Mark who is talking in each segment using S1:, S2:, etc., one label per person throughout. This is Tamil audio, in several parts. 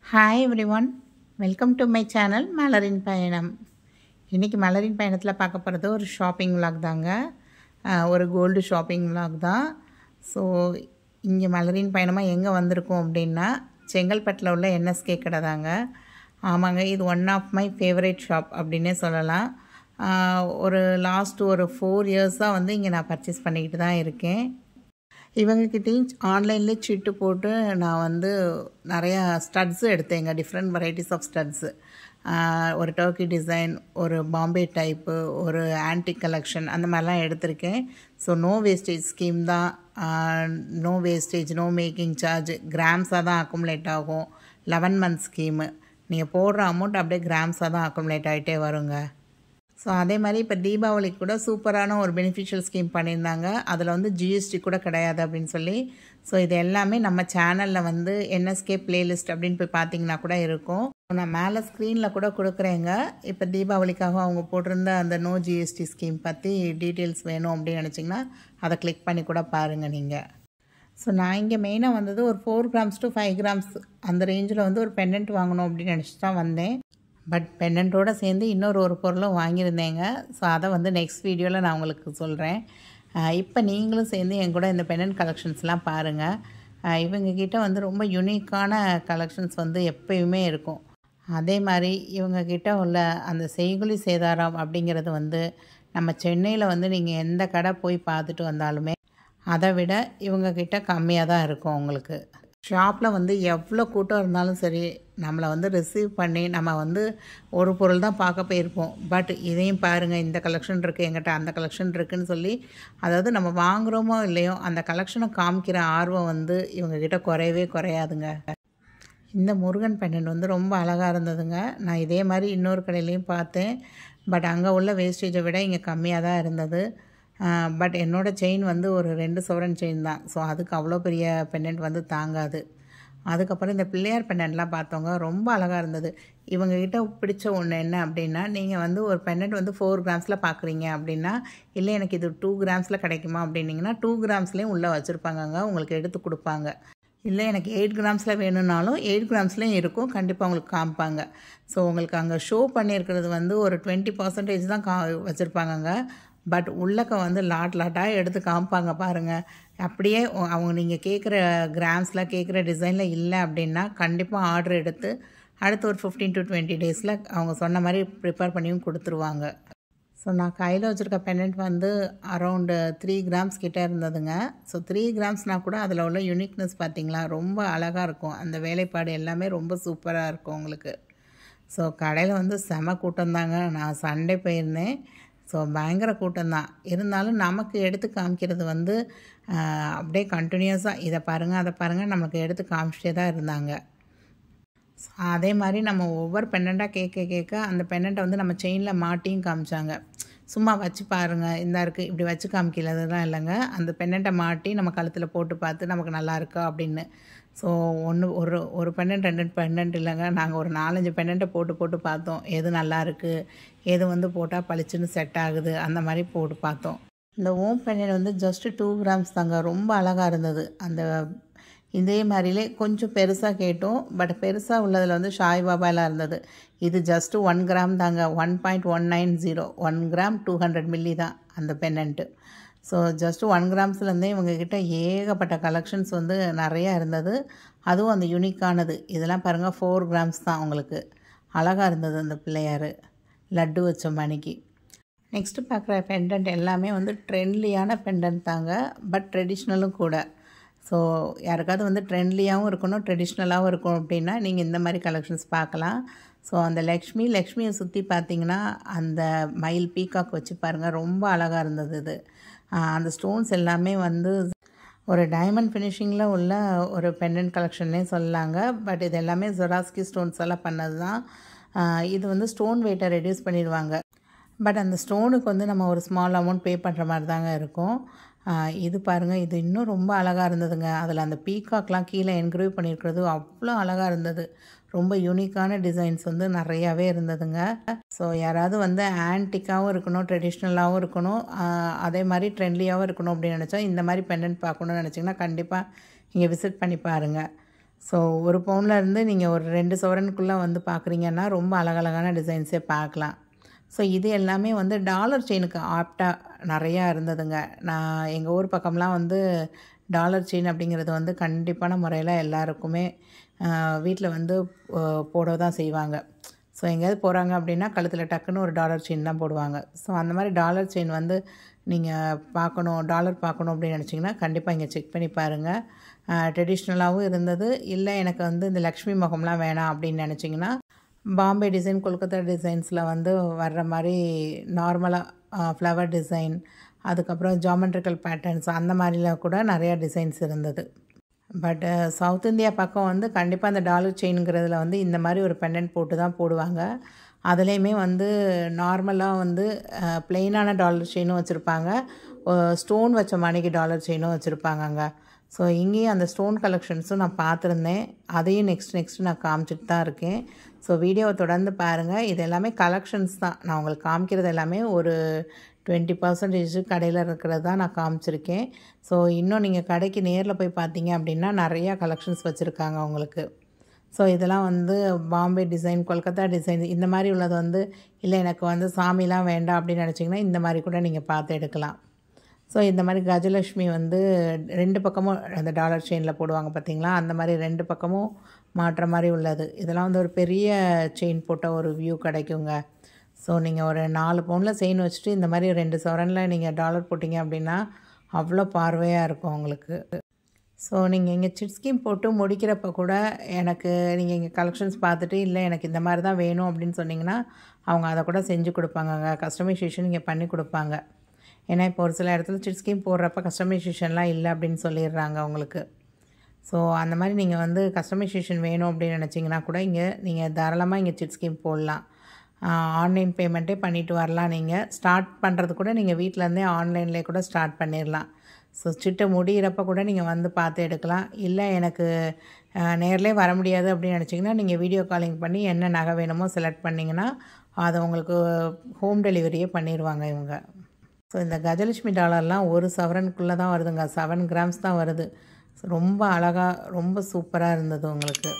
S1: hi every one welcome to my channel மலரின் பயணம் இன்றைக்கி மலரின் பயணத்தில் பார்க்க போகிறது ஒரு ஷாப்பிங் விலாக் தாங்க ஆஹ் ஒரு கோல்டு ஷாப்பிங் விலாக் தான் ஸோ இங்கே மலரின் பயணமாக எங்கே வந்திருக்கோம் அப்படின்னா செங்கல்பட்டில் உள்ள என்எஸ்கே கடை தாங்க ஆமாங்க இது one of my favourite shop அப்படின்னே சொல்லலாம் ஆஹ் ஒரு லாஸ்ட் ஒரு ஃபோர் இயர்ஸாக வந்து இங்கே நான் பர்ச்சேஸ் பண்ணிக்கிட்டு தான் இருக்கேன் இவங்கக்கிட்டேயும் ஆன்லைன்லேயே சீட்டு போட்டு நான் வந்து நிறையா ஸ்டட்ஸு எடுத்தேங்க டிஃப்ரெண்ட் வெரைட்டிஸ் ஆஃப் ஸ்டட்ஸு ஒரு டர்க்கி டிசைன் ஒரு பாம்பே டைப்பு ஒரு ஆன்டிக் கலெக்ஷன் அந்த மாதிரிலாம் எடுத்திருக்கேன் ஸோ நோ வேஸ்டேஜ் ஸ்கீம் தான் no wastage no making charge கிராம்ஸாக தான் அக்குமுலேட் ஆகும் லெவன் மந்த் ஸ்கீமு நீங்கள் போடுற அமௌண்ட் அப்படியே கிராம்ஸாக தான் அக்குமுலேட் ஆகிட்டே வருங்க ஸோ அதே மாதிரி இப்போ தீபாவளிக்கு கூட சூப்பரான ஒரு பெனிஃபிஷியல் ஸ்கீம் பண்ணியிருந்தாங்க அதில் வந்து ஜிஎஸ்டி கூட கிடையாது அப்படின்னு சொல்லி ஸோ இது எல்லாமே நம்ம சேனலில் வந்து என்எஸ்கே பிளேலிஸ்ட் அப்படின்னு போய் பார்த்தீங்கன்னா கூட இருக்கும் நான் மேலே ஸ்க்ரீனில் கூட கொடுக்குறேங்க இப்போ தீபாவளிக்காக அவங்க போட்டிருந்த அந்த நோ ஜிஎஸ்டி ஸ்கீம் பற்றி டீட்டெயில்ஸ் வேணும் அப்படின்னு நினச்சிங்கன்னா அதை கிளிக் பண்ணி கூட பாருங்கள் நீங்கள் ஸோ நான் இங்கே மெயினாக வந்தது ஒரு four grams to five grams அந்த ரேஞ்சில் வந்து ஒரு பெண்டன்ட் வாங்கணும் அப்படின்னு நினச்சி தான் வந்தேன் பட் பெண்டன்ட்டோடு சேர்ந்து இன்னொரு ஒரு பொருளும் வாங்கியிருந்தேங்க ஸோ அதை வந்து நெக்ஸ்ட் வீடியோவில் நான் உங்களுக்கு சொல்கிறேன் இப்போ நீங்களும் சேர்ந்து என் கூட இந்த பெண்டன்ட் கலெக்ஷன்ஸ்லாம் பாருங்கள் இவங்கக்கிட்ட வந்து ரொம்ப யூனிக்கான கலெக்ஷன்ஸ் வந்து எப்பயுமே இருக்கும் அதே மாதிரி இவங்கக்கிட்ட உள்ள அந்த செய்குலி சேதாரம் அப்படிங்கிறது வந்து நம்ம சென்னையில் வந்து நீங்கள் எந்த கடை போய் பார்த்துட்டு வந்தாலுமே அதை விட இவங்கக்கிட்ட கம்மியாக தான் இருக்கும் உங்களுக்கு ஷாப்பில் வந்து எவ்வளோ கூட்டம் இருந்தாலும் சரி நம்மளை வந்து ரிசீவ் பண்ணி நம்ம வந்து ஒரு பொருள் தான் பார்க்க போயிருப்போம் பட் இதையும் பாருங்கள் இந்த கலெக்ஷன் இருக்குது எங்கிட்ட அந்த கலெக்ஷன் இருக்குதுன்னு சொல்லி அதாவது நம்ம வாங்குகிறோமோ இல்லையோ அந்த கலெக்ஷனை காமிக்கிற ஆர்வம் வந்து இவங்கக்கிட்ட குறையவே குறையாதுங்க இந்த முருகன் பெண்டன்ட் வந்து ரொம்ப அழகாக இருந்ததுங்க நான் இதே மாதிரி இன்னொரு கடையிலையும் பார்த்தேன் பட் அங்கே உள்ள வேஸ்டேஜை விட இங்கே கம்மியாக தான் இருந்தது பட் என்னோடய செயின் வந்து ஒரு ரெண்டு சவரன் செயின் தான் ஸோ அதுக்கு அவ்வளோ பெரிய பெண்டன்ட் வந்து தாங்காது அதுக்கப்புறம் இந்த பிள்ளையார் பெண்டன்ட்லாம் பார்த்தவங்க ரொம்ப அழகாக இருந்தது இவங்ககிட்ட பிடிச்ச ஒன்று என்ன அப்படின்னா நீங்கள் வந்து ஒரு பெண்டன்ட் வந்து ஃபோர் கிராம்ஸில் பார்க்குறீங்க அப்படின்னா இல்லை எனக்கு இது டூ கிராம்ஸில் கிடைக்குமா அப்படின்னிங்கன்னா டூ கிராம்ஸ்லேயும் உள்ளே வச்சுருப்பாங்கங்க உங்களுக்கு எடுத்து கொடுப்பாங்க இல்லை எனக்கு எயிட் கிராம்ஸில் வேணும்னாலும் எயிட் கிராம்ஸ்லேயும் இருக்கும் கண்டிப்பாக உங்களுக்கு காமிப்பாங்க ஸோ உங்களுக்கு அங்கே ஷோ பண்ணியிருக்கிறது வந்து ஒரு டுவெண்ட்டி பர்சன்டேஜ் தான் கா வச்சுருப்பாங்கங்க பட் உள்ளக்க வந்து லாட் லாட்டாக எடுத்து காமிப்பாங்க பாருங்கள் அப்படியே அவங்க நீங்கள் கேட்குற கிராம்ஸில் கேட்குற டிசைனில் இல்லை அப்படின்னா கண்டிப்பாக ஆர்டர் எடுத்து அடுத்து ஒரு ஃபிஃப்டீன் டு டுவெண்ட்டி டேஸில் அவங்க சொன்ன மாதிரி ப்ரிப்பேர் பண்ணியும் கொடுத்துருவாங்க ஸோ நான் கையில் வச்சுருக்க பெண்டன்ட் வந்து அரௌண்டு த்ரீ கிராம்ஸ் கிட்டே இருந்ததுங்க ஸோ த்ரீ கிராம்ஸ்னால் கூட அதில் உள்ள யூனிக்னஸ் பார்த்திங்களா ரொம்ப அழகாக இருக்கும் அந்த வேலைப்பாடு எல்லாமே ரொம்ப சூப்பராக இருக்கும் உங்களுக்கு ஸோ கடையில் வந்து செம கூட்டம் தாங்க நான் சண்டே போயிருந்தேன் ஸோ பயங்கர கூட்டம் தான் இருந்தாலும் நமக்கு எடுத்து காமிக்கிறது வந்து அப்படியே கண்டினியூஸாக இதை பாருங்கள் அதை பாருங்கள் நமக்கு எடுத்து காமிச்சிட்டே தான் இருந்தாங்க அதே மாதிரி நம்ம ஒவ்வொரு பெண்டண்ட்டாக கேட்க கேட்க அந்த பெண்டண்ட்டை வந்து நம்ம செயினில் மாட்டியும் காமிச்சாங்க சும்மா வச்சு பாருங்கள் இந்த இருக்குது இப்படி வச்சு காமிக்கிறதுலாம் இல்லைங்க அந்த பெண்டண்ட்டை மாட்டி நம்ம கழுத்தில் போட்டு பார்த்து நமக்கு நல்லா இருக்கா அப்படின்னு ஸோ ஒன்று ஒரு ஒரு பெண்டன்ட் ரெண்டு பெண்டன்ட் இல்லைங்க நாங்கள் ஒரு நாலஞ்சு பெண்டண்ட்டை போட்டு போட்டு பார்த்தோம் எது நல்லா இருக்குது எது வந்து போட்டால் பளிச்சுன்னு செட் ஆகுது அந்த மாதிரி போட்டு பார்த்தோம் இந்த ஓம் பெண்டன்ட் வந்து ஜஸ்ட்டு டூ கிராம்ஸ் தாங்க ரொம்ப அழகாக இருந்தது அந்த இதே மாதிரிலே கொஞ்சம் பெருசாக கேட்டோம் பட் பெருசாக உள்ளதில் வந்து ஷாய் பாபாலாம் இருந்தது இது ஜஸ்ட்டு ஒன் கிராம் தாங்க one point one nine zero one gram two hundred milli தான் அந்த பென்னண்ட்டு ஸோ ஜஸ்ட்டு ஒன் கிராம்ஸ்லேருந்தே இவங்கக்கிட்ட ஏகப்பட்ட கலெக்ஷன்ஸ் வந்து நிறையா இருந்தது அதுவும் அந்த யூனிக்கானது இதெல்லாம் பாருங்கள் ஃபோர் கிராம்ஸ் தான் உங்களுக்கு அழகாக இருந்தது அந்த பிள்ளையார் லட்டு வச்ச மணிக்கு நெக்ஸ்ட்டு பார்க்குற பெண்டன்ட் எல்லாமே வந்து ட்ரெண்ட்லியான பெண்டன்ட் தாங்க பட் ட்ரெடிஷ்னலும் கூட ஸோ யாருக்காவது வந்து ட்ரெண்ட்லியாகவும் இருக்கணும் ட்ரெடிஷ்னலாகவும் இருக்கும் அப்படின்னா நீங்கள் இந்த மாதிரி கலெக்ஷன்ஸ் பார்க்கலாம் ஸோ அந்த லக்ஷ்மி லக்ஷ்மியை சுற்றி பார்த்தீங்கன்னா அந்த மயில் பீகாக் வச்சு பாருங்கள் ரொம்ப அழகாக இருந்தது இது அந்த ஸ்டோன்ஸ் எல்லாமே வந்து ஒரு டைமண்ட் ஃபினிஷிங்கில் உள்ள ஒரு பெண்டன்ட் கலெக்ஷன்னே சொல்லலாங்க பட் இது எல்லாமே ஜொராஸ்கி ஸ்டோன்ஸ் எல்லாம் பண்ணது தான் இது வந்து ஸ்டோன் வெயிட்டை ரெடியூஸ் பண்ணிடுவாங்க பட் அந்த ஸ்டோனுக்கு வந்து நம்ம ஒரு ஸ்மால் அமௌண்ட் பே பண்ணுற மாதிரி தாங்க இருக்கும் இது பாருங்கள் இது இன்னும் ரொம்ப அழகாக இருந்ததுங்க அதில் அந்த பீகாக்லாம் கீழே என்க்ரேவ் பண்ணியிருக்கிறது அவ்வளோ அழகாக இருந்தது ரொம்ப யூனிக்கான டிசைன்ஸ் வந்து நிறையாவே இருந்ததுங்க ஸோ யாராவது வந்து ஆன்டிக்காகவும் இருக்கணும் ட்ரெடிஷ்னலாகவும் இருக்கணும் அதே மாதிரி ட்ரெண்ட்லியாகவும் இருக்கணும் அப்படின்னு நினச்சா இந்த மாதிரி பெண்டன்ட் பார்க்கணுன்னு நினச்சிங்கன்னா கண்டிப்பாக இங்கே விசிட் பண்ணி பாருங்கள் ஸோ ஒரு பவுனில் இருந்து நீங்கள் ஒரு ரெண்டு சவரனுக்குள்ளே வந்து பார்க்குறீங்கன்னா ரொம்ப அழகழகான டிசைன்ஸே பார்க்கலாம் ஸோ இது எல்லாமே வந்து டாலர் செயினுக்கு ஆப்டாக நிறையா இருந்ததுங்க நான் எங்கள் ஊர் பக்கம்லாம் வந்து டாலர் செயின் அப்படிங்கிறது வந்து கண்டிப்பான முறையில் எல்லாருக்குமே வீட்டில் வந்து போட தான் செய்வாங்க ஸோ எங்கேயாவது போகிறாங்க அப்படின்னா கழுத்தில் டக்குன்னு ஒரு டாலர் செயின் தான் போடுவாங்க ஸோ அந்த மாதிரி டாலர் செயின் வந்து நீங்கள் பார்க்கணும் டாலர் பார்க்கணும் அப்படின்னு நினச்சிங்கன்னா கண்டிப்பாக இங்கே செக் பண்ணி பாருங்கள் ட்ரெடிஷ்னலாகவும் இருந்தது இல்லை எனக்கு வந்து இந்த லக்ஷ்மி முகம்லாம் வேணாம் அப்படின்னு நினச்சிங்கன்னா பாம்பே டிசைன் கொல்கத்தா டிசைன்ஸில் வந்து வர்ற மாதிரி நார்மலாக ஃப்ளவர் டிசைன் அதுக்கப்புறம் ஜாமெட்ரிக்கல் பேட்டர்ன்ஸ் அந்த மாதிரிலாம் கூட நிறையா டிசைன்ஸ் இருந்தது பட் சவுத் இந்தியா பக்கம் வந்து கண்டிப்பாக அந்த டாலர் செயின்ங்கிறதுல வந்து இந்த மாதிரி ஒரு பெண்டன்ட் போட்டு தான் போடுவாங்க அதுலேயுமே வந்து நார்மலாக வந்து பிளெயினான டாலர் செயினும் வச்சுருப்பாங்க ஸ்டோன் வச்ச மணிக்கு டாலர் செயினும் வச்சுருப்பாங்க அங்கே ஸோ இங்கேயும் அந்த ஸ்டோன் கலெக்ஷன்ஸும் நான் பார்த்துருந்தேன் அதையும் நெக்ஸ்ட் நெக்ஸ்ட் நான் காமிச்சிட்டு தான் இருக்கேன் ஸோ வீடியோவை தொடர்ந்து பாருங்கள் இது எல்லாமே கலெக்ஷன்ஸ் தான் நான் உங்களுக்கு காமிக்கிறது எல்லாமே ஒரு டுவெண்ட்டி பர்சன்டேஜ் கடையில் இருக்கிறது தான் நான் காமிச்சிருக்கேன் ஸோ இன்னும் நீங்கள் கடைக்கு நேரில் போய் பார்த்தீங்க அப்படின்னா நிறையா கலெக்ஷன்ஸ் வச்சுருக்காங்க உங்களுக்கு ஸோ இதெல்லாம் வந்து பாம்பே டிசைன் கொல்கத்தா டிசைன் இந்த மாதிரி உள்ளது வந்து இல்லை எனக்கு வந்து சாமிலாம் வேண்டாம் அப்படின்னு நினச்சிங்கன்னா இந்த மாதிரி கூட நீங்கள் பார்த்து எடுக்கலாம் ஸோ இந்த மாதிரி கஜலட்சுமி வந்து ரெண்டு பக்கமும் அந்த டாலர் செயினில் போடுவாங்க பார்த்தீங்களா அந்த மாதிரி ரெண்டு பக்கமும் மாட்டுற மாதிரி உள்ளது இதெல்லாம் வந்து ஒரு பெரிய செயின் போட்ட ஒரு வியூ கிடைக்குங்க ஸோ நீங்கள் ஒரு நாலு பவுனில் செயின் வச்சுட்டு இந்த மாதிரி ரெண்டு சவரனில் நீங்கள் டாலர் போட்டிங்க அப்படின்னா அவ்வளோ பார்வையாக இருக்கும் உங்களுக்கு ஸோ நீங்கள் இங்கே சிட் ஸ்கீம் போட்டு முடிக்கிறப்ப கூட எனக்கு நீங்கள் இங்கே கலெக்ஷன்ஸ் பார்த்துட்டு இல்லை எனக்கு இந்த மாதிரி தான் வேணும் அப்படின்னு சொன்னிங்கன்னா அவங்க அதை கூட செஞ்சு கொடுப்பாங்கங்க கஸ்டமைசேஷன் இங்கே பண்ணி கொடுப்பாங்க ஏன்னா இப்போ ஒரு சில இடத்துல சிட் ஸ்கீம் போடுறப்ப கஸ்டமைசேஷன்லாம் இல்லை அப்படின்னு சொல்லிடுறாங்க அவங்களுக்கு ஸோ அந்த மாதிரி நீங்கள் வந்து கஸ்டமைசேஷன் வேணும் அப்படின்னு நினச்சிங்கன்னா கூட இங்கே நீங்கள் தாராளமாக இங்கே சிட் ஸ்கீம் போடலாம் ஆன்லைன் பேமெண்ட்டே பண்ணிவிட்டு வரலாம் நீங்கள் ஸ்டார்ட் பண்ணுறது கூட நீங்கள் வீட்டிலேருந்தே ஆன்லைன்லேயே கூட ஸ்டார்ட் பண்ணிடலாம் ஸோ சிட்டை முடிகிறப்ப கூட நீங்கள் வந்து பார்த்து எடுக்கலாம் இல்லை எனக்கு நேர்லேயே வர முடியாது அப்படின்னு நினச்சிங்கன்னா நீங்கள் வீடியோ காலிங் பண்ணி என்ன நகை வேணுமோ செலக்ட் பண்ணிங்கன்னா அதை உங்களுக்கு ஹோம் டெலிவரியே பண்ணிடுவாங்க இவங்க ஸோ இந்த கஜலட்சுமி டாலர்லாம் ஒரு சவரனுக்குள்ளே தான் வருதுங்க செவன் கிராம்ஸ் தான் வருது ரொம்ப அழகாக ரொம்ப சூப்பராக இருந்தது உங்களுக்கு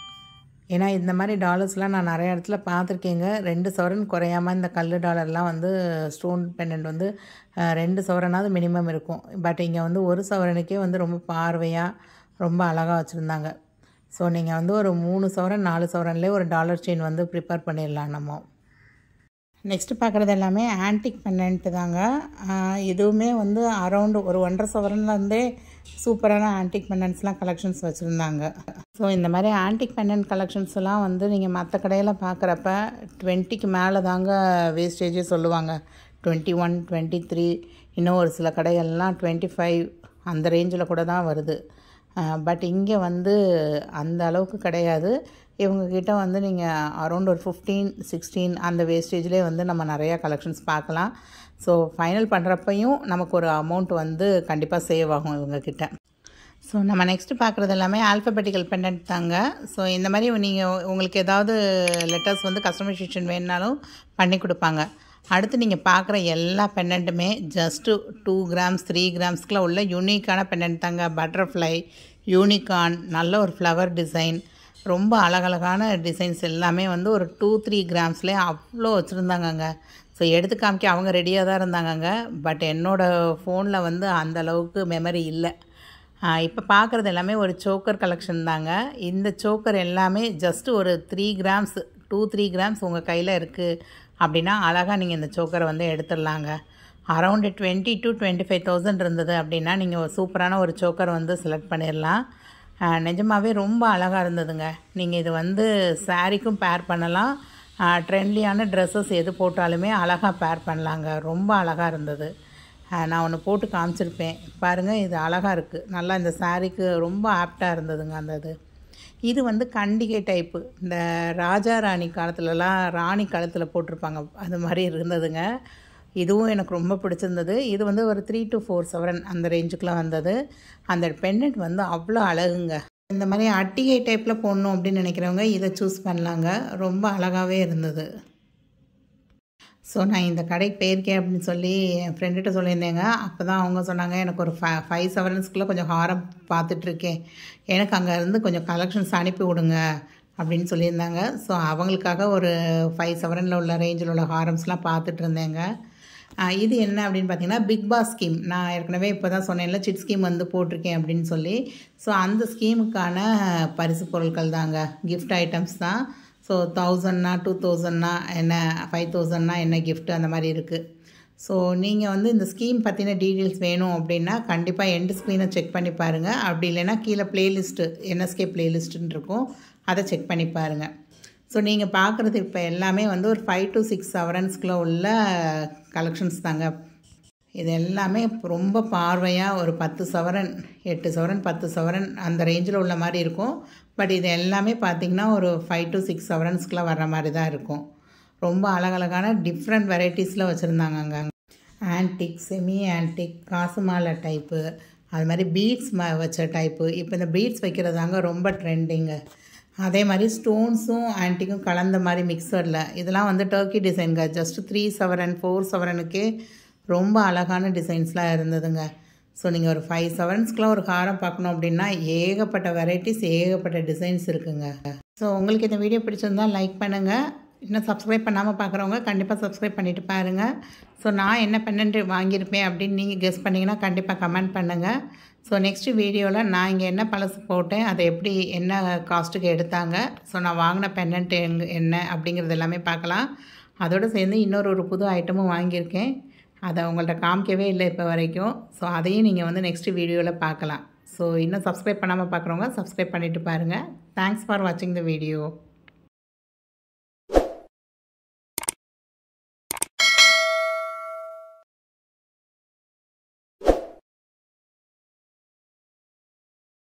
S1: ஏன்னா இந்த மாதிரி டாலர்ஸ்லாம் நான் நிறைய இடத்துல பார்த்துருக்கேங்க ரெண்டு சவரன் குறையாமல் இந்த கல் டாலர்லாம் வந்து ஸ்டோன் பெண்டன்ட் வந்து ரெண்டு சவரனாவது மினிமம் இருக்கும் பட் இங்கே வந்து ஒரு சவரனுக்கே வந்து ரொம்ப பார்வையாக ரொம்ப அழகாக வச்சுருந்தாங்க ஸோ நீங்கள் வந்து ஒரு மூணு சவரன் நாலு சவரன்லேயே ஒரு டாலர் செயின் வந்து ப்ரிப்பேர் பண்ணிடலாம் நம்ம நெக்ஸ்ட்டு பார்க்குறது எல்லாமே ஆன்டிக் பெண்டன்ட்டு தாங்க இதுவுமே வந்து அரௌண்டு ஒரு ஒன்றரை சவரன்லேருந்தே சூப்பரான ஆன்டிக் பெண்டன்ட்ஸ்லாம் கலெக்ஷன்ஸ் வச்சுருந்தாங்க ஸோ இந்த மாதிரி ஆன்டிக் பெண்டன்ட் கலெக்ஷன்ஸ் எல்லாம் வந்து நீங்கள் மற்ற கடையில் பார்க்குறப்ப டுவெண்ட்டிக்கு மேலே தாங்க வேஸ்டேஜே சொல்லுவாங்க டுவெண்ட்டி ஒன் டுவெண்ட்டி த்ரீ இன்னும் ஒரு சில கடைகள்லாம் டுவெண்ட்டி ஃபைவ் அந்த ரேஞ்சில் கூட தான் வருது பட் இங்கே வந்து அந்த அளவுக்கு கிடையாது இவங்கக்கிட்ட வந்து நீங்கள் அரௌண்ட் ஒரு ஃபிஃப்டீன் சிக்ஸ்டீன் அந்த வேஸ்டேஜ்லேயே வந்து நம்ம நிறையா கலெக்ஷன்ஸ் பார்க்கலாம் ஸோ ஃபைனல் பண்ணுறப்பையும் நமக்கு ஒரு அமௌண்ட் வந்து கண்டிப்பாக சேவ் ஆகும் இவங்கக்கிட்ட ஸோ நம்ம நெக்ஸ்ட்டு பார்க்குறது எல்லாமே ஆல்ஃபபெட்டிக்கல் பெண்டன்ட் தாங்க ஸோ இந்த மாதிரி நீங்கள் உங்களுக்கு ஏதாவது லெட்டர்ஸ் வந்து கஸ்டமைசேஷன் வேணுனாலும் பண்ணி கொடுப்பாங்க அடுத்து நீங்கள் பார்க்குற எல்லா பெண்டன்ட்டுமே ஜஸ்ட்டு டூ கிராம்ஸ் த்ரீ கிராம்ஸ்க்குலாம் உள்ள யூனிக்கான பெண்டன்ட் தாங்க பட்டர்ஃப்ளை யூனிகார்ன் நல்ல ஒரு ஃப்ளவர் டிசைன் ரொம்ப அழகழகான டிசைன்ஸ் எல்லாமே வந்து ஒரு டூ த்ரீ கிராம்ஸ்லேயே அவ்வளோ வச்சுருந்தாங்கங்க ஸோ எடுத்து காமிக்க அவங்க ரெடியாக தான் இருந்தாங்கங்க பட் என்னோடய ஃபோனில் வந்து அந்த அளவுக்கு மெமரி இல்லை இப்போ பார்க்குறது எல்லாமே ஒரு சோக்கர் கலெக்ஷன் தாங்க இந்த சோக்கர் எல்லாமே ஜஸ்ட் ஒரு three grams two three grams உங்கள் கையில் இருக்குது அப்படின்னா அழகாக நீங்கள் இந்த சோக்கரை வந்து எடுத்துடலாங்க around twenty to twenty five thousand இருந்தது அப்படின்னா நீங்கள் ஒரு சூப்பரான ஒரு சோக்கர் வந்து செலக்ட் பண்ணிடலாம் நிஜமாகவே ரொம்ப அழகாக இருந்ததுங்க நீங்கள் இது வந்து சாரீக்கும் பேர் பண்ணலாம் ட்ரெண்ட்லியான ட்ரெஸ்ஸஸ் எது போட்டாலுமே அழகாக பேர் பண்ணலாங்க ரொம்ப அழகாக இருந்தது நான் ஒன்று போட்டு காமிச்சிருப்பேன் பாருங்கள் இது அழகாக இருக்குது நல்லா இந்த சாரீக்கு ரொம்ப ஆப்டாக இருந்ததுங்க அந்த இது இது வந்து கண்டிகை டைப்பு இந்த ராஜா ராணி காலத்துலலாம் ராணி காலத்தில் போட்டிருப்பாங்க அது மாதிரி இருந்ததுங்க இதுவும் எனக்கு ரொம்ப பிடிச்சிருந்தது இது வந்து ஒரு த்ரீ டு ஃபோர் செவரன் அந்த ரேஞ்சுக்குலாம் வந்தது அந்த பெண்டன்ட் வந்து அவ்வளோ அழகுங்க இந்த மாதிரி அட்டிகை டைப்பில் போடணும் அப்படின்னு நினைக்கிறவங்க இதை சூஸ் பண்ணலாங்க ரொம்ப அழகாகவே இருந்தது ஸோ நான் இந்த கடைக்கு போயிருக்கேன் அப்படின்னு சொல்லி என் ஃப்ரெண்டுகிட்ட சொல்லியிருந்தேங்க அப்போ தான் அவங்க சொன்னாங்க எனக்கு ஒரு ஃபை ஃபைவ் செவரன்ஸ்க்குள்ளே கொஞ்சம் ஹாரம் பார்த்துட்ருக்கேன் எனக்கு அங்கே இருந்து கொஞ்சம் கலெக்ஷன்ஸ் அனுப்பி விடுங்க அப்படின்னு சொல்லியிருந்தாங்க ஸோ அவங்களுக்காக ஒரு ஃபைவ் செவரனில் உள்ள ரேஞ்சில் உள்ள ஹாரம்ஸ்லாம் பார்த்துட்டு இருந்தேங்க இது என்ன அப்படின்னு பார்த்தீங்கன்னா பிக் பாஸ் ஸ்கீம் நான் ஏற்கனவே இப்போ தான் சொன்னேன்ல சிட் ஸ்கீம் வந்து போட்டிருக்கேன் அப்படின்னு சொல்லி ஸோ அந்த ஸ்கீமுக்கான பரிசு பொருட்கள் தாங்க கிஃப்ட் ஐட்டம்ஸ் தான் ஸோ தௌசண்ட்னா டூ தௌசண்ட்னா என்ன ஃபைவ் தௌசண்ட்னா என்ன கிஃப்ட் அந்த மாதிரி இருக்குது ஸோ நீங்கள் வந்து இந்த ஸ்கீம் பற்றின டீட்டெயில்ஸ் வேணும் அப்படின்னா கண்டிப்பாக எண்டு ஸ்க்ரீனை செக் பண்ணி பாருங்கள் அப்படி இல்லைன்னா கீழே ப்ளேலிஸ்ட்டு என்எஸ்கே ப்ளேலிஸ்ட்டுன்னு இருக்கும் அதை செக் பண்ணி பாருங்கள் ஸோ நீங்கள் பார்க்குறது இப்போ எல்லாமே வந்து ஒரு ஃபைவ் டு சிக்ஸ் செவரன்ஸ்குள்ளே உள்ள கலெக்ஷன்ஸ் தாங்க இது எல்லாமே ரொம்ப பார்வையாக ஒரு பத்து சவரன் எட்டு சவரன் பத்து சவரன் அந்த ரேஞ்சில் உள்ள மாதிரி இருக்கும் பட் இது எல்லாமே பார்த்திங்கன்னா ஒரு ஃபைவ் டு சிக்ஸ் சவரன்ஸ்க்குள்ளே வர்ற மாதிரி தான் இருக்கும் ரொம்ப அழகழகான டிஃப்ரெண்ட் வெரைட்டிஸில் வச்சுருந்தாங்க அங்கே ஆன்டிக் செமி ஆன்டிக் காசு மாலை டைப்பு அது மாதிரி பீட்ஸ் ம வச்ச டைப்பு இப்போ இந்த பீட்ஸ் வைக்கிறதாங்க ரொம்ப ட்ரெண்டிங்கு அதே மாதிரி ஸ்டோன்ஸும் ஆன்டிக்கும் கலந்த மாதிரி மிக்சரில் இதெல்லாம் வந்து டர்க்கி டிசைனுங்க ஜஸ்ட் த்ரீ செவரன் ஃபோர் செவரனுக்கே ரொம்ப அழகான டிசைன்ஸ்லாம் இருந்ததுங்க ஸோ நீங்கள் ஒரு ஃபைவ் செவன்ஸ்க்குலாம் ஒரு ஹாரம் பார்க்கணும் அப்படின்னா ஏகப்பட்ட வெரைட்டிஸ் ஏகப்பட்ட டிசைன்ஸ் இருக்குங்க ஸோ உங்களுக்கு இந்த வீடியோ பிடிச்சிருந்தால் லைக் பண்ணுங்கள் இன்னும் சப்ஸ்கிரைப் பண்ணாமல் பார்க்குறவங்க கண்டிப்பாக சப்ஸ்கிரைப் பண்ணிவிட்டு பாருங்கள் ஸோ நான் என்ன பெண்ணன்ட்டு வாங்கியிருப்பேன் அப்படின்னு நீங்கள் கெஸ் பண்ணிங்கன்னா கண்டிப்பாக கமெண்ட் பண்ணுங்கள் ஸோ நெக்ஸ்ட் வீடியோவில் நான் இங்கே என்ன பழசு போட்டேன் அதை எப்படி என்ன காஸ்ட்டுக்கு எடுத்தாங்க ஸோ நான் வாங்கின பெண்ணன்ட்டு என்ன அப்படிங்கிறது எல்லாமே பார்க்கலாம் அதோடு சேர்ந்து இன்னொரு ஒரு புது ஐட்டமும் வாங்கியிருக்கேன் அதை உங்கள்கிட்ட காமிக்கவே இல்லை இப்போ வரைக்கும் ஸோ அதையும் நீங்கள் வந்து நெக்ஸ்ட் வீடியோவில் பார்க்கலாம் ஸோ இன்னும் சப்ஸ்கிரைப் பண்ணாமல் பார்க்குறவங்க சப்ஸ்கிரைப் பண்ணிவிட்டு பாருங்கள் தேங்க்ஸ் ஃபார் வாட்சிங் த வீடியோ